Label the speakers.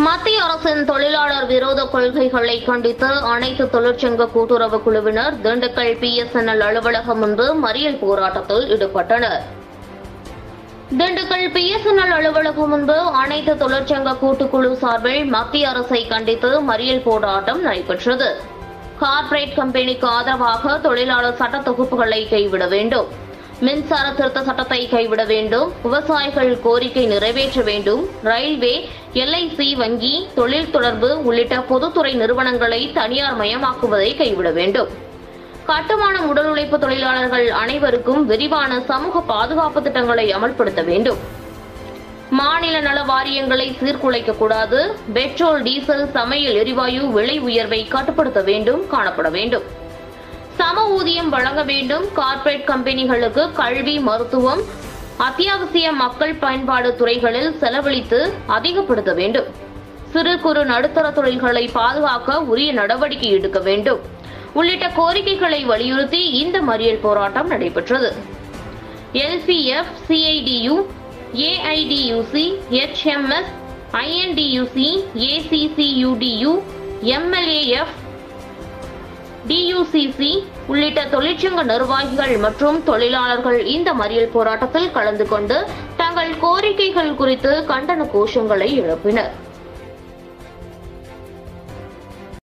Speaker 1: மத்திய அரசின் தொழிலாளர் விரோத கொள்கைகளை கண்டித்து அனைத்து தொழிற்சங்க கூட்டுறவு குழுவினர் திண்டுக்கல் பிஎஸ்என்எல் அலுவலகம் முன்பு மறியல் போராட்டத்தில் ஈடுபட்டனர் திண்டுக்கல் பிஎஸ்என்எல் அலுவலகம் முன்பு அனைத்து தொழிற்சங்க கூட்டுக்குழு சார்பில் மத்திய அரசை கண்டித்து மறியல் போராட்டம் நடைபெற்றது கார்ப்பரேட் கம்பெனிக்கு ஆதரவாக தொழிலாளர் சட்ட தொகுப்புகளை கைவிட வேண்டும் மின்சார திருத்த சட்டத்தை கைவிட வேண்டும் விவசாயிகள் கோரிக்கை நிறைவேற்ற வேண்டும் ரயில்வே எல்ஐசி வங்கி தொழில் தொடர்பு உள்ளிட்ட பொதுத்துறை நிறுவனங்களை தனியார் மயமாக்குவதை கைவிட வேண்டும் கட்டுமான உடல் உழைப்பு தொழிலாளர்கள் அனைவருக்கும் விரிவான சமூக பாதுகாப்பு திட்டங்களை அமல்படுத்த வேண்டும் மாநில நல வாரியங்களை சீர்குலைக்க கூடாது பெட்ரோல் டீசல் சமையல் எரிவாயு விலை உயர்வை கட்டுப்படுத்த வேண்டும் காணப்பட வேண்டும் சம ஊதியம் வழங்க வேண்டும் கார்ப்பரேட் கம்பெனிகளுக்கு கல்வி மருத்துவம் அத்தியாவசிய மக்கள் பயன்பாடு துறைகளில் செலவழித்து அதிகப்படுத்த வேண்டும் சிறு குறு நடுத்தர தொழில்களை பாதுகாக்க உரிய நடவடிக்கை எடுக்க வேண்டும் உள்ளிட்ட கோரிக்கைகளை வலியுறுத்தி இந்த மறியல் போராட்டம் நடைபெற்றது LPF CITU AITUC HMS INTUC AICCTU MLAF TUCC உள்ளிட்ட தொழிற்சங்க நிர்வாகிகள் மற்றும் தொழிலாளர்கள் இந்த மறியல் போராட்டத்தில் கலந்து கொண்டு தங்கள் கோரிக்கைகள் குறித்து கண்டன கோஷங்களை எழுப்பினர்